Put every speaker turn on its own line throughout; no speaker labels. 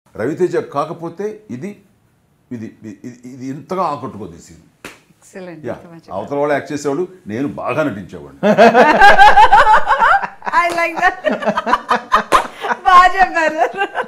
రవితేజ కాకపోతే ఇది ఇది ఇది ఇది ఇంతగా ఆకట్టుకోదు ఈ సీన్
ఎక్సలెంట్
యా అవతల వాళ్ళు యాక్ట్ చేసేవాళ్ళు నేను బాగా నటించేవాడిని
ఐ లైక్ దట్ బాగా చెప్పారు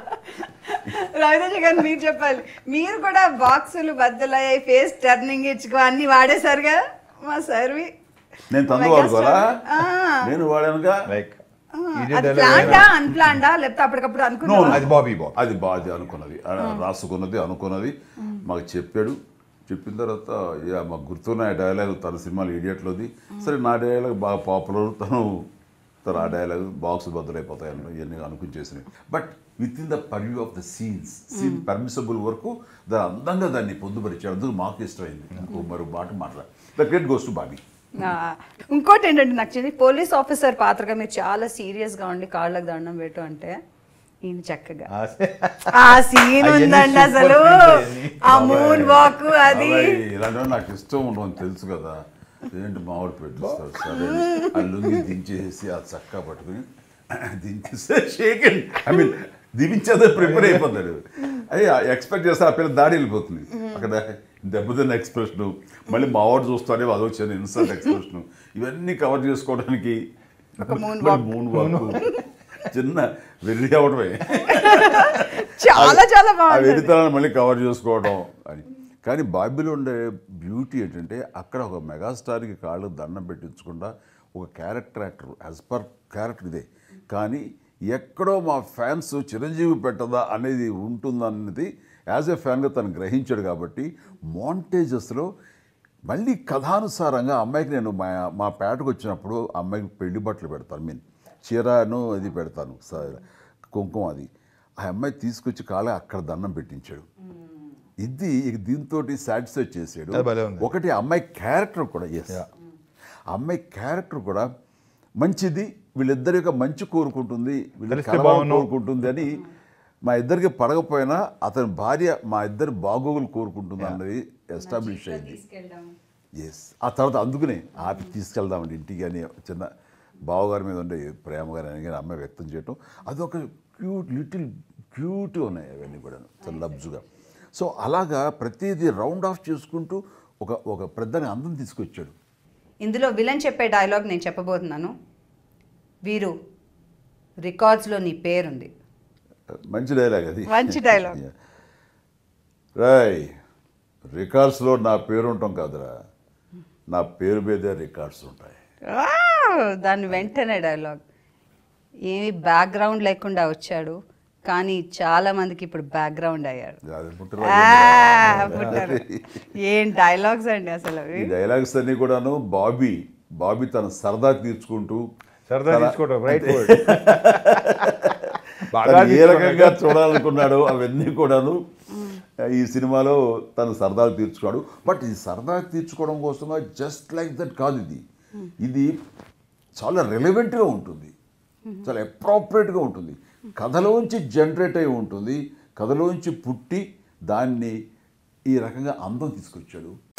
రవితేజ గారు మీరు చెప్పాలి మీరు కూడా బాక్సులు బద్దలయ్యాయి ఫేస్ టర్నింగ్ ఇచ్చుకో అన్ని వాడేశారు కదా మా సర్వి
నేను తందు వాడుకోవాలా నేను వాడానుగా
లైక్
అది ప్లాండా అన్ప్లాండా లేకపోతే అప్పటికప్పుడు
No,
అనుకున్నా
no.
అది బాబీ బాబీ
అది బాగా అనుకున్నది ఆ, రాసుకున్నది అనుకున్నది మాకు చెప్పాడు చెప్పిన తర్వాత ఇక మాకు గుర్తున్న డైలాగ్ తన సినిమాలు ఇడియట్లోది సరే నా డైలాగ్ బాగా పాపులర్ తను తను ఆ డైలాగ్ బాక్స్ బద్దలైపోతాయి అన్న ఇవన్నీ అనుకుని చేసినవి but with in the purview of the scenes scene permissible వరకు దాని అందంగా దాన్ని పొందుపరిచాడు అందుకు మాకు ఇష్టమైంది ఇంకో మరో మాట మాట్లాడ the credit goes to Bobby
ఆ, ఇంకోటి ఏంటంటే నాకు చెంది పోలీస్ ఆఫీసర్ పాత్రగా మీరు చాలా సీరియస్ గా ఉండి కాళ్ళకు దండం పెట్టు అంటే ఈయన చక్కగా ఆ సీన్
అవన్నీ
ఉందండి
super
అసలు
scenes అవన్నీ.
ఆ మూన్ వాక్ అది
ఇలాంటివి నాకు ఇష్టం ఉండవని తెలుసు కదా ఏంటి మామిడి పెట్టిస్తాడు సరే ఆ లుంగి దించేసి ఆ చక్కా పట్టుకుని దించేస్తే షేక్ ఐ మీన్ దించేదే ప్రిపేర్ అయిపోతాడు అయ్యి ఎక్స్పెక్ట్ చేస్తే ఆ పిల్ల దాడి వెళ్ళిపోతుంది అక్కడ దెబ్బతిన్న ఎక్స్ప్రెషన్ మళ్ళీ మావాడు చూస్తాడే అది వచ్చిన ఇన్సల్ట్ ఎక్స్ప్రెషన్ ఇవన్నీ కవర్ చేసుకోవడానికి
ఒక moon
మూన్ వాక్ చిన్న వెర్రి అవడమే
చాలా చాలా
ఆ
బాగుంది
వెరితనాన్ని మళ్ళీ కవర్ చేసుకోవడం అని కానీ బాబీలో ఉండే బ్యూటీ ఏంటంటే అక్కడ ఒక మెగాస్టార్కి కాళ్ళు దండం పెట్టించకుండా ఒక character actor as per character ఇదే కానీ ఎక్కడో మా ఫ్యాన్స్ చిరంజీవి పెట్టదా అనేది ఉంటుందన్నది యాజ్ ఎ ఫ్యాన్గా తను గ్రహించాడు కాబట్టి మాంటేజెస్లో మళ్ళీ కథానుసారంగా అమ్మాయికి నేను మా మా పేటకు వచ్చినప్పుడు అమ్మాయికి పెళ్లి బట్టలు పెడతాను మీన్ చీరను అది పెడతాను స- కుంకుమ అది ఆ అమ్మాయి తీసుకొచ్చి కాలే అక్కడ దండం పెట్టించాడు ఇది ఇక దీంతో సాటిస్ఫై చేసాడు
అది భలే ఉంది.
ఒకటి ఆ అమ్మాయి క్యారెక్టర్ కూడా ఎస్ అమ్మాయి క్యారెక్టర్ కూడా మంచిది వీళ్ళిద్దరి యొక్క మంచి కోరుకుంటుంది వీళ్ళ
కలిస్తే
కలవాలని
బాగుండు.
కోరుకుంటుంది అని మా ఇద్దరికి పడకపోయినా అతని భార్య మా ఇద్దరి బాగోగులు కోరుకుంటుంది అన్నది ఎస్టాబ్లిష్ అయింది ఎస్ ఆ తర్వాత అందుకునే ఆపి తీసుకెళ్దామండి ఇంటికి అని చిన్న బావగారి మీద ఉండే ప్రేమ గారి అని కానీ అమ్మాయి వ్యక్తం చేయటం అదొక క్యూట్ లిటిల్ క్యూట్ ఉన్నాయి అవన్నీ కూడా చాలా లబ్జుగా సో అలాగా ప్రతిదీ రౌండ్ ఆఫ్ చేసుకుంటూ ఒక ఒక పెద్దని అందం తీసుకొచ్చాడు
ఇందులో విలన్ చెప్పే డైలాగ్ నేను చెప్పబోతున్నాను వీరు రికార్డ్స్లో నీ పేరుంది
మంచి డైలాగ్ అది
మంచి dialogue.
రాయ్ రికార్డ్స్లో నా పేరు ఉంటాం కాదురా నా పేరు మీదే రికార్డ్స్ ఉంటాయి
ఆ, దాని వెంటనే డైలాగ్ ఏమి బ్యాక్గ్రౌండ్ లేకుండా వచ్చాడు కానీ చాలా మందికి ఇప్పుడు బ్యాక్గ్రౌండ్ అయ్యాడు
అది
ఆ,
పుట్టినరోజు
పుట్టారు. ఏం డైలాగ్స్ అండి అసలు అవి.
ఈ డైలాగ్స్ అన్ని కూడాను బాబీ బాబీ తన సరదా తీర్చుకుంటూ
సరదా
తన-
తీసుకోవడం రైట్ వర్డ్
తను ఏ రకంగా చూడాలనుకున్నాడో అవన్నీ కూడాను ఈ సినిమాలో తను సరదాలు తీర్చుకున్నాడు బట్ ఈ సరదా తీర్చుకోవడం కోసమే జస్ట్ లైక్ దట్ కాదు ఇది ఇది చాలా రెలవెంట్గా ఉంటుంది చాలా అప్రాపరేట్గా ఉంటుంది కథలోంచి జనరేట్ అయి ఉంటుంది కథలోంచి పుట్టి దాన్ని ఈ రకంగా అందం తీసుకొచ్చాడు